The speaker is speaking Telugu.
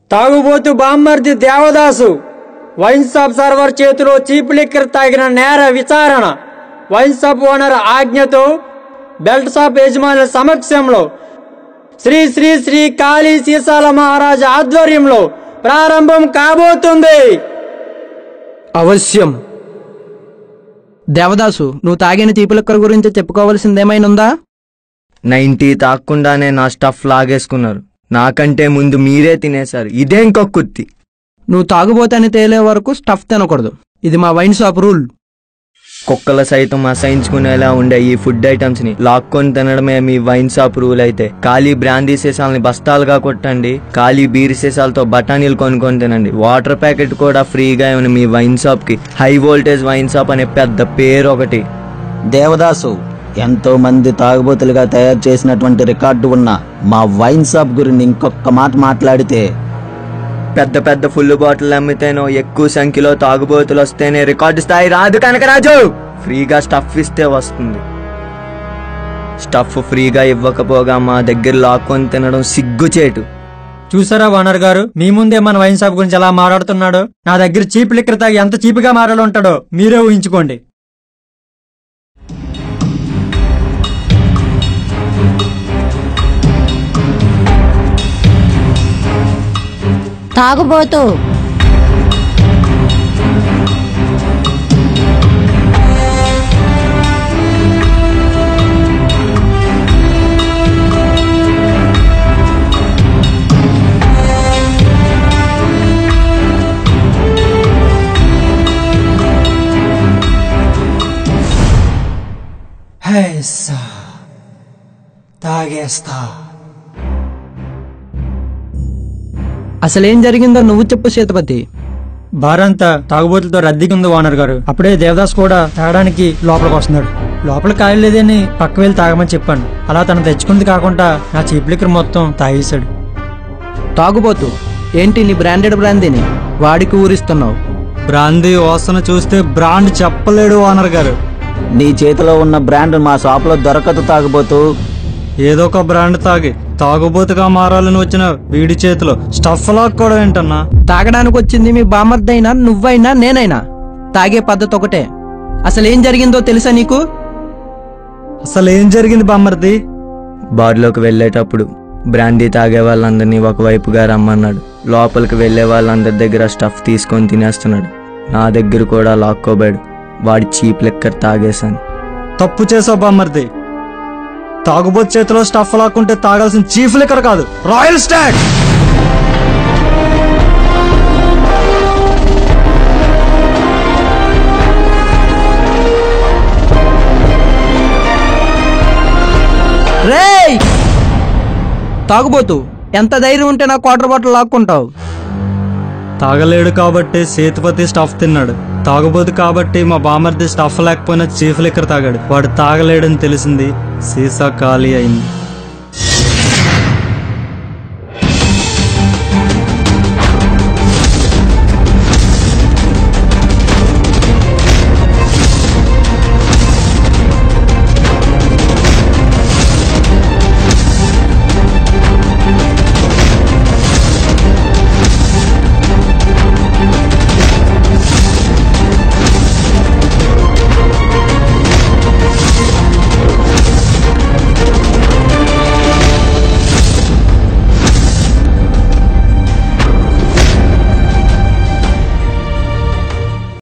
తాగుబోతు బామ్మర్ది దేవదాసు వైన్ షాప్ సర్వర్ చేతిలో చీప్ లిక్కర్ తాగిన నేర విచారణ వైన్ షాప్ ఓనర్ ఆజ్ఞతో బెల్ట్ షాప్ యజమానుల సమక్షంలో శ్రీ శ్రీ శ్రీ కాళీ సీసాల మహారాజు ఆధ్వర్యంలో ప్రారంభం కాబోతుంది అవశ్యం దేవదాసు నువ్వు తాగిన తీపిలక్కర గురించి చెప్పుకోవాల్సిందేమైనా ఉందా నైన్టీ తాక్కుండానే నా స్టఫ్ లాగేసుకున్నారు నాకంటే ముందు మీరే తినేశారు ఇదేం కక్కుత్తి నువ్వు తాగుబోతని తేలే వరకు స్టఫ్ తినకూడదు ఇది మా వైన్ షాప్ రూల్ కుక్కల సైతం అసహించుకునేలా ఉండే ఈ ఫుడ్ ఐటమ్స్ ని లాక్కొని తినడమే మీ వైన్ షాప్ రూల్ అయితే ఖాళీ బ్రాందీ సీసాలని బస్తాలుగా కొట్టండి ఖాళీ బీర్ సీసాలతో బఠానీలు కొనుక్కొని తినండి వాటర్ ప్యాకెట్ కూడా ఫ్రీగా ఇవ్వండి మీ వైన్ షాప్ కి హై వోల్టేజ్ వైన్ షాప్ అనే పెద్ద పేరు ఒకటి దేవదాసు ఎంతో మంది తాగుబోతులుగా తయారు చేసినటువంటి రికార్డు ఉన్న మా వైన్ షాప్ గురించి ఇంకొక మాట మాట్లాడితే పెద్ద పెద్ద ఫుల్ బాటిల్ అమ్మితేనో ఎక్కువ సంఖ్యలో తాగుబోతులు వస్తేనే రికార్డు స్థాయి రాదు కనకరాజు ఫ్రీగా స్టఫ్ ఇస్తే వస్తుంది స్టఫ్ ఫ్రీగా ఇవ్వకపోగా మా దగ్గర లాక్కొని తినడం సిగ్గుచేటు చూసారా ఓనర్ గారు మీ ముందే మన వైన్ షాప్ గురించి ఎలా మాట్లాడుతున్నాడు నా దగ్గర చీప్ లిక్కర్ తాగి ఎంత చీప్గా మాట్లాడి ఉంటాడో మీరే ఊహించుకోండి తాగుబోతు తాగేస్తా అసలేం జరిగిందో నువ్వు చెప్పు సీతపతి బారంతా తాగుబోతులతో రద్దీగా ఉంది ఓనర్ గారు అప్పుడే దేవదాస్ కూడా తాగడానికి లోపలికి వస్తున్నాడు లోపల ఖాళీ లేదని పక్క వెళ్ళి తాగమని చెప్పాను అలా తను తెచ్చుకుంది కాకుండా నా చీప్ లిక్కర్ మొత్తం తాగేశాడు తాగుబోతు ఏంటి నీ బ్రాండెడ్ బ్రాందీని వాడికి ఊరిస్తున్నావు బ్రాందీ వాసన చూస్తే బ్రాండ్ చెప్పలేడు ఓనర్ గారు నీ చేతిలో ఉన్న బ్రాండ్ మా షాప్లో దొరకదు తాగుబోతూ ఏదో ఒక బ్రాండ్ తాగి తాగుబోతుగా మారాలని వచ్చిన వీడి చేతిలో స్టఫ్ లాక్ కూడా ఏంటన్నా తాగడానికి వచ్చింది మీ బామర్దైనా నువ్వైనా నేనైనా తాగే పద్ధతి ఒకటే అసలేం జరిగిందో తెలుసా నీకు అసలు ఏం జరిగింది బామ్మర్ది బార్లోకి వెళ్ళేటప్పుడు బ్రాందీ తాగే వాళ్ళందరినీ ఒకవైపుగా రమ్మన్నాడు లోపలికి వెళ్ళే వాళ్ళందరి దగ్గర స్టఫ్ తీసుకొని తినేస్తున్నాడు నా దగ్గర కూడా లాక్కోబాడు వాడి చీప్ లెక్కర్ తాగేశాను తప్పు చేసావు బామ్మర్ది తాగుబోతు చేతిలో స్టఫ్ లాక్కుంటే తాగాల్సిన చీఫ్ లిక్కర్ కాదు రాయల్ స్టాగ్ రేయ్ తాగుబోతు ఎంత ధైర్యం ఉంటే నా క్వార్టర్ బాటిల్ లాక్కుంటావు తాగలేడు కాబట్టి సేతుపతి స్టఫ్ తిన్నాడు తాగుబోతు కాబట్టి మా బామర్ది స్టఫ్ లేకపోయినా చీఫ్ లిక్కర్ తాగాడు వాడు తాగలేడని తెలిసింది సీసా ఖాళీ అయింది